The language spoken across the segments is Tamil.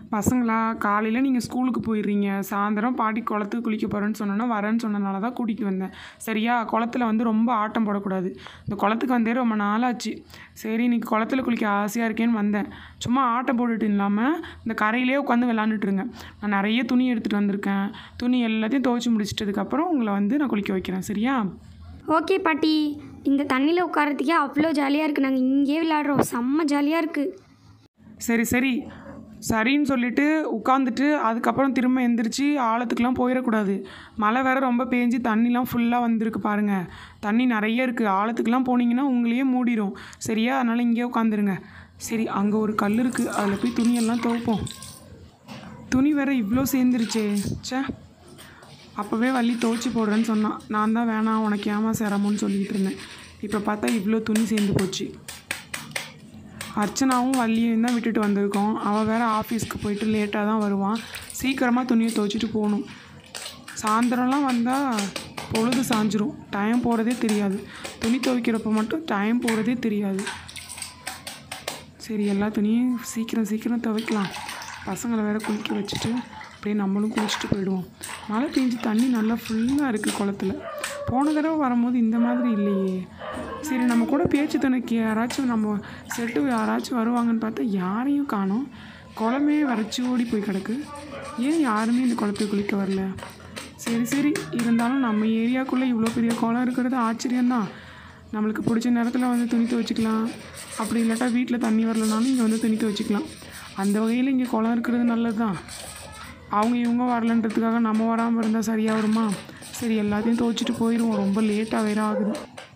பசங்களா காலையில் நீங்கள் ஸ்கூலுக்கு போயிடுறீங்க சாயந்தரம் பாட்டி குளத்துக்கு குளிக்க போகிறேன்னு சொன்னோன்னா வரேன்னு சொன்னனால தான் கூட்டிகிட்டு வந்தேன் சரியா குளத்துல வந்து ரொம்ப ஆட்டம் போடக்கூடாது இந்த குளத்துக்கு வந்தே ரொம்ப நாளாச்சு சரி இன்னைக்கு குளத்துல குளிக்க ஆசையாக இருக்கேன்னு வந்தேன் சும்மா ஆட்டம் போட்டுட்டு இல்லாமல் இந்த கரையிலே உட்காந்து விளாண்டுட்டுருங்க நான் நிறைய துணி எடுத்துகிட்டு வந்திருக்கேன் துணி எல்லாத்தையும் துவைச்சி முடிச்சிட்டதுக்கப்புறம் உங்களை வந்து நான் குளிக்க வைக்கிறேன் சரியா ஓகே பாட்டி இந்த தண்ணியில் உட்காரத்துக்கே அவ்வளோ ஜாலியாக இருக்குது நாங்கள் இங்கேயே விளையாடுறோம் செம்ம ஜாலியாக இருக்குது சரி சரி சரின்னு சொல்லிட்டு உட்காந்துட்டு அதுக்கப்புறம் திரும்ப எந்திரிச்சு ஆழத்துக்குலாம் போயிடக்கூடாது மழை வேற ரொம்ப பேஞ்சு தண்ணிலாம் ஃபுல்லாக வந்திருக்கு பாருங்கள் தண்ணி நிறைய இருக்குது ஆழத்துக்குலாம் போனீங்கன்னா உங்களையே மூடிடும் சரியா அதனால் இங்கேயே உட்காந்துருங்க சரி அங்கே ஒரு கல் இருக்குது அதில் போய் துணியெல்லாம் துவைப்போம் துணி வேற இவ்வளோ சேர்ந்துருச்சே ச்சே அப்போவே வள்ளி துவைச்சி போடுறேன்னு சொன்னான் நான் தான் வேணாம் உனக்கு ஏமா சிரமம்னு சொல்லிட்டு இருந்தேன் இப்போ பார்த்தா இவ்வளோ துணி சேர்ந்து போச்சு அர்ச்சனாவும் வள்ளியும் தான் விட்டுட்டு வந்திருக்கோம் அவள் வேற ஆஃபீஸ்க்கு போயிட்டு லேட்டாக தான் வருவான் சீக்கிரமாக துணியை துவைச்சிட்டு போகணும் சாயந்தரம்லாம் வந்தால் பொழுது சாஞ்சிரும் டைம் போகிறதே தெரியாது துணி துவைக்கிறப்ப மட்டும் டைம் போகிறதே தெரியாது சரி எல்லா துணியும் சீக்கிரம் சீக்கிரம் துவைக்கலாம் பசங்களை வேற குளிக்க வச்சுட்டு அப்படியே நம்மளும் குளிச்சுட்டு போயிடுவோம் மழை பெஞ்சு தண்ணி நல்லா ஃபுல்லாக இருக்குது குளத்துல போன தடவை வரும்போது இந்த மாதிரி இல்லையே சரி நம்ம கூட பேச்சு துணைக்கு யாராச்சும் நம்ம செட்டு யாராச்சும் வருவாங்கன்னு பார்த்தா யாரையும் காணோம் குளமே வறட்சி ஓடி போய் கிடக்கு ஏன் யாருமே இந்த குளத்துக்கு குளிக்க வரல சரி சரி இருந்தாலும் நம்ம ஏரியாக்குள்ளே இவ்வளோ பெரிய குளம் இருக்கிறது ஆச்சரியம்தான் நம்மளுக்கு பிடிச்ச நேரத்தில் வந்து துணி துவைச்சிக்கலாம் அப்படி இல்லாட்டா வீட்டில் தண்ணி வரலனாலும் இங்கே வந்து துணி துவைச்சிக்கலாம் அந்த வகையில் இங்கே குளம் இருக்கிறது நல்லது தான் அவங்க இவங்க வரலன்றதுக்காக நம்ம வராமல் இருந்தால் சரியாக வருமா சரி எல்லாத்தையும் துவைச்சிட்டு போயிடுவோம் ரொம்ப லேட்டாக வேற ஆகுது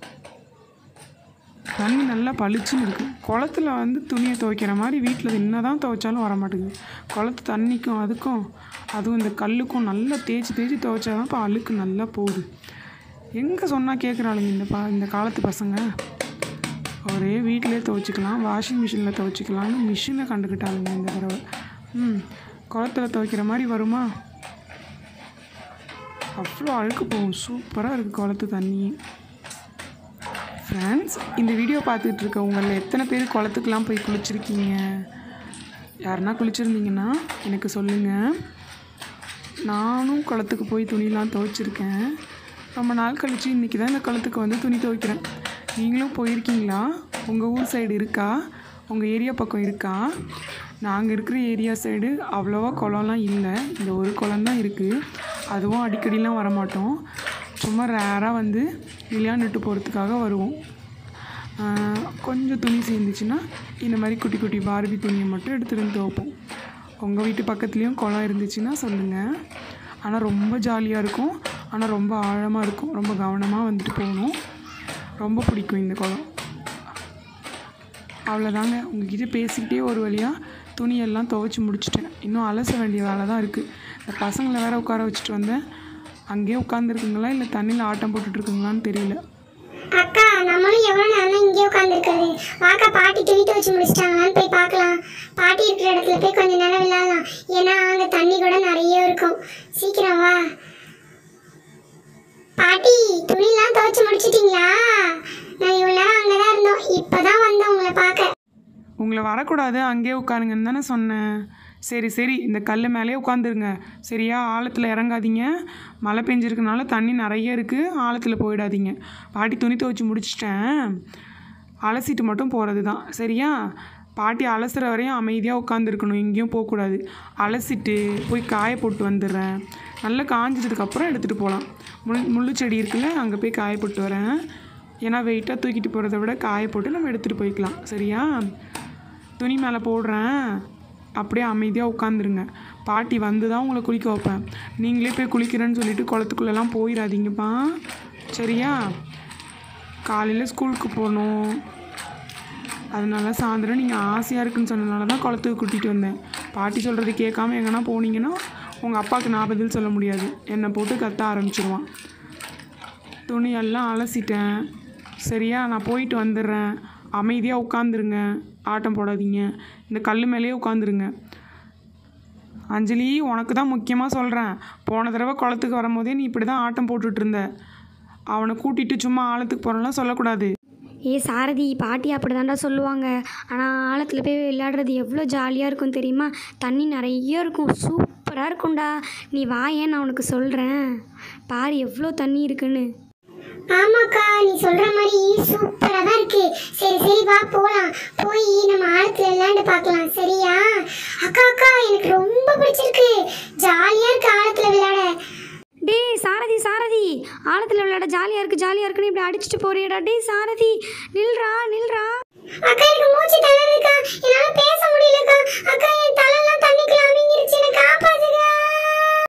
தண்ணி நல்லா பளிச்சுன்னு இருக்குது குளத்துல வந்து துணியை துவைக்கிற மாதிரி வீட்டில் என்ன தான் துவைச்சாலும் வர மாட்டேங்குது குளத்து தண்ணிக்கும் அதுக்கும் அதுவும் இந்த கல்லுக்கும் நல்லா தேய்ச்சி தேய்ச்சி துவைச்சா தான் இப்போ அழுக்கு நல்லா போகுது எங்கே சொன்னால் கேட்குறாளுங்க இந்த பா இந்த காலத்து பசங்க ஒரே வீட்டிலே துவைச்சிக்கலாம் வாஷிங் மிஷினில் துவைச்சிக்கலாம்னு மிஷினை கண்டுக்கிட்டாளுங்க இந்த தடவை ம் குளத்துல துவைக்கிற மாதிரி வருமா அவ்வளோ அழுக்கு போகும் சூப்பராக இருக்குது குளத்து தண்ணி ஃப்ரெண்ட்ஸ் இந்த வீடியோ பார்த்துட்டு இருக்க உங்களில் எத்தனை பேர் குளத்துக்குலாம் போய் குளிச்சிருக்கீங்க யாருன்னா குளிச்சிருந்தீங்கன்னா எனக்கு சொல்லுங்கள் நானும் குளத்துக்கு போய் துணிலாம் துவைச்சிருக்கேன் ரொம்ப நாள் கழிச்சு இன்றைக்கி தான் இந்த குளத்துக்கு வந்து துணி துவைக்கிறேன் நீங்களும் போயிருக்கீங்களா உங்கள் ஊர் சைடு இருக்கா உங்கள் ஏரியா பக்கம் இருக்கா நாங்கள் இருக்கிற ஏரியா சைடு அவ்வளோவா குளம்லாம் இல்லை இந்த ஒரு குளம் தான் இருக்குது அதுவும் அடிக்கடிலாம் வரமாட்டோம் சும்மா ரேராக வந்து விளையாண்டுட்டு போகிறதுக்காக வருவோம் ஆஹ் கொஞ்சம் துணி சேர்ந்துச்சுன்னா இந்த மாதிரி குட்டி குட்டி பார்பி துணியை மட்டும் எடுத்துகிட்டு வந்து துவைப்போம் உங்கள் வீட்டு பக்கத்துலேயும் குளம் இருந்துச்சுன்னா சொல்லுங்கள் ஆனால் ரொம்ப ஜாலியாக இருக்கும் ஆனால் ரொம்ப ஆழமாக இருக்கும் ரொம்ப கவனமாக வந்துட்டு போகணும் ரொம்ப பிடிக்கும் இந்த குளம் அவ்வளோதாங்க உங்ககிட்ட பேசிக்கிட்டே ஒரு வழியாக துணியெல்லாம் துவைச்சி முடிச்சிட்டேன் இன்னும் அலச வேண்டிய வேலை தான் இருக்குது இந்த பசங்களை வேற உட்கார வச்சுட்டு வந்தேன் அங்கேயே உட்காந்துருக்குங்களா இல்லை தண்ணியில் ஆட்டம் போட்டுட்ருக்குங்களான்னு தெரியல அக்கா நம்மளும் எவ்வளோ நேரம் தான் இங்கே உட்காந்துருக்குது வாக்கா பாட்டி துணி துவச்சி முடிச்சிட்டாங்களான்னு போய் பார்க்கலாம் பாட்டி இருக்கிற இடத்துல போய் கொஞ்ச நேரம் விளையாடலாம் ஏன்னா அங்கே தண்ணி கூட நிறைய இருக்கும் சீக்கிரம் வா பாட்டி துணிலாம் துவைச்சி முடிச்சிட்டிங்களா நான் இவ்வளோ நேரம் அங்கே தான் இருந்தோம் இப்போ தான் வந்தேன் உங்களை பார்க்க உங்களை வரக்கூடாது அங்கேயே உட்காருங்கன்னு தானே சொன்னேன் சரி சரி இந்த கல் மேலேயே உட்காந்துருங்க சரியா ஆழத்தில் இறங்காதீங்க மழை பெஞ்சிருக்கனால தண்ணி நிறைய இருக்குது ஆழத்தில் போயிடாதீங்க பாட்டி துணி துவைச்சி முடிச்சிட்டேன் அலசிட்டு மட்டும் போகிறது தான் சரியா பாட்டி அலசுற வரையும் அமைதியாக உட்காந்துருக்கணும் எங்கேயும் போகக்கூடாது அலசிட்டு போய் காய போட்டு வந்துடுறேன் நல்லா காஞ்சதுக்கப்புறம் எடுத்துகிட்டு போகலாம் முள் முள்ளு செடி இருக்குல்ல அங்கே போய் காய போட்டு வரேன் ஏன்னா வெயிட்டாக தூக்கிட்டு போகிறத விட காய போட்டு நம்ம எடுத்துகிட்டு போய்க்கலாம் சரியா துணி மேலே போடுறேன் அப்படியே அமைதியாக உட்காந்துருங்க பாட்டி வந்து தான் உங்களை குளிக்க வைப்பேன் நீங்களே போய் குளிக்கிறேன்னு சொல்லிட்டு குளத்துக்குள்ளெல்லாம் போயிடாதீங்கப்பா சரியா காலையில் ஸ்கூலுக்கு போகணும் அதனால சாயந்தரம் நீங்கள் ஆசையாக இருக்குன்னு சொன்னனால தான் குளத்துக்கு கூட்டிகிட்டு வந்தேன் பாட்டி சொல்கிறது கேட்காம எங்கன்னா போனீங்கன்னா உங்கள் அப்பாவுக்கு நான் பதில் சொல்ல முடியாது என்னை போட்டு கத்த ஆரம்பிச்சிடுவான் துணியெல்லாம் அலசிட்டேன் சரியா நான் போயிட்டு வந்துடுறேன் அமைதியாக உட்காந்துருங்க ஆட்டம் போடாதீங்க இந்த கல் மேலேயே உட்காந்துருங்க அஞ்சலி உனக்கு தான் முக்கியமாக சொல்கிறேன் போன தடவை குளத்துக்கு வரும்போதே நீ இப்படி தான் ஆட்டம் போட்டுட்டு இருந்த அவனை கூட்டிகிட்டு சும்மா ஆழத்துக்கு போகிறலாம் சொல்லக்கூடாது ஏ சாரதி பாட்டி அப்படி சொல்லுவாங்க ஆனால் ஆழத்தில் போய் விளையாடுறது எவ்வளோ ஜாலியாக இருக்கும் தெரியுமா தண்ணி நிறைய இருக்கும் சூப்பராக இருக்கும்டா நீ வா ஏன் நான் உனக்கு சொல்கிறேன் பாரு எவ்வளோ தண்ணி இருக்குன்னு ஆமாக்கா நீ சொல்ற மாதிரி சூப்பரா தான் இருக்கு சரி சரி வா போலாம் போய் நம்ம ஆழத்துல விளையாண்டு பார்க்கலாம் சரியா அக்கா அக்கா எனக்கு ரொம்ப பிடிச்சிருக்கு ஜாலியா இருக்கு ஆழத்துல விளையாட டேய் சாரதி சாரதி ஆழத்தில் விளையாட ஜாலியாக இருக்குது ஜாலியாக இருக்குன்னு இப்படி அடிச்சுட்டு போறியடா டேய் சாரதி நில்றா நில்றா அக்கா எனக்கு மூச்சு திணறுதுக்கா என்னால பேச முடியலக்கா அக்கா